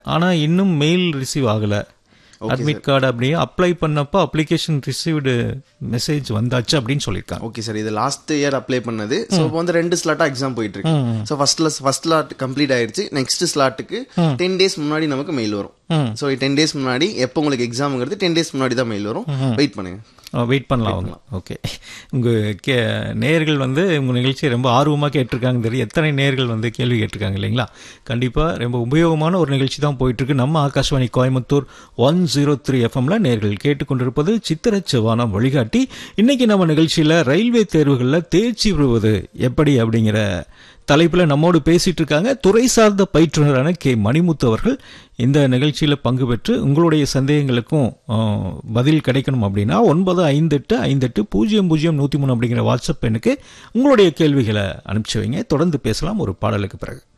ஆனால் இன்னும் mail receive ஆகலை அட்மிட் கார்டு அப்படியே அப்ளை பண்ணப்போ அப்ளிகேஷன் ரிசீவ்டு மெசேஜ் வந்தாச்சு அப்படின்னு சொல்லியிருக்காங்க ஓகே சார் இது லாஸ்ட் இயர் அப்ளை பண்ணது ஸோ இப்போ வந்து ரெண்டு ஸ்லாட்டா எக்ஸாம் போயிட்டு இருக்கு ஸோ ஃபர்ஸ்ட்ல ஃபர்ஸ்ட் ஸ்லாட் கம்ப்ளீட் ஆயிருச்சு நெக்ஸ்ட் ஸ்லாட்டுக்கு டென் டேஸ் முன்னாடி நமக்கு மெயில் வரும் ஸோ டென் டேஸ் முன்னாடி எப்போ உங்களுக்கு எக்ஸாம்ங்கிறது டென் டேஸ் முன்னாடி தான் மெயில் வரும் வெயிட் பண்ணுங்க வெயிட் பண்ணலாம் அவங்க ஓகே உங்கள் கே நேயர்கள் வந்து உங்கள் நிகழ்ச்சியை ரொம்ப ஆர்வமாக கேட்டிருக்காங்க தெரியும் எத்தனை நேயர்கள் வந்து கேள்வி கேட்டிருக்காங்க இல்லைங்களா கண்டிப்பாக ரொம்ப உபயோகமான ஒரு நிகழ்ச்சி தான் போயிட்டுருக்கு நம்ம Akashvani Coimbatore one zero three எஃப்எம்ல நேர்கள் கேட்டுக்கொண்டிருப்பது சித்திர செவ்வானம் வழிகாட்டி இன்னைக்கு நம்ம நிகழ்ச்சியில் ரயில்வே தேர்வுகளில் தேர்ச்சி பெறுவது எப்படி அப்படிங்கிற தலைப்பில் நம்மோடு பேசிட்டு இருக்காங்க துறை சார்ந்த பயிற்றுனரான கே மணிமுத்து அவர்கள் இந்த நிகழ்ச்சியில் பங்கு பெற்று உங்களுடைய சந்தேகங்களுக்கும் அஹ், பதில் கிடைக்கணும் அப்படின்னா ஒன்பது ஐந்து எட்டு ஐந்து எட்டு பூஜ்ஜியம் பூஜ்ஜியம் நூற்றி மூணு அப்படிங்கிற வாட்ஸ்அப் எண்ணுக்கு உங்களுடைய கேள்விகளை அனுப்பிச்சு வைங்க தொடர்ந்து பேசலாம் ஒரு பாடலுக்கு பிறகு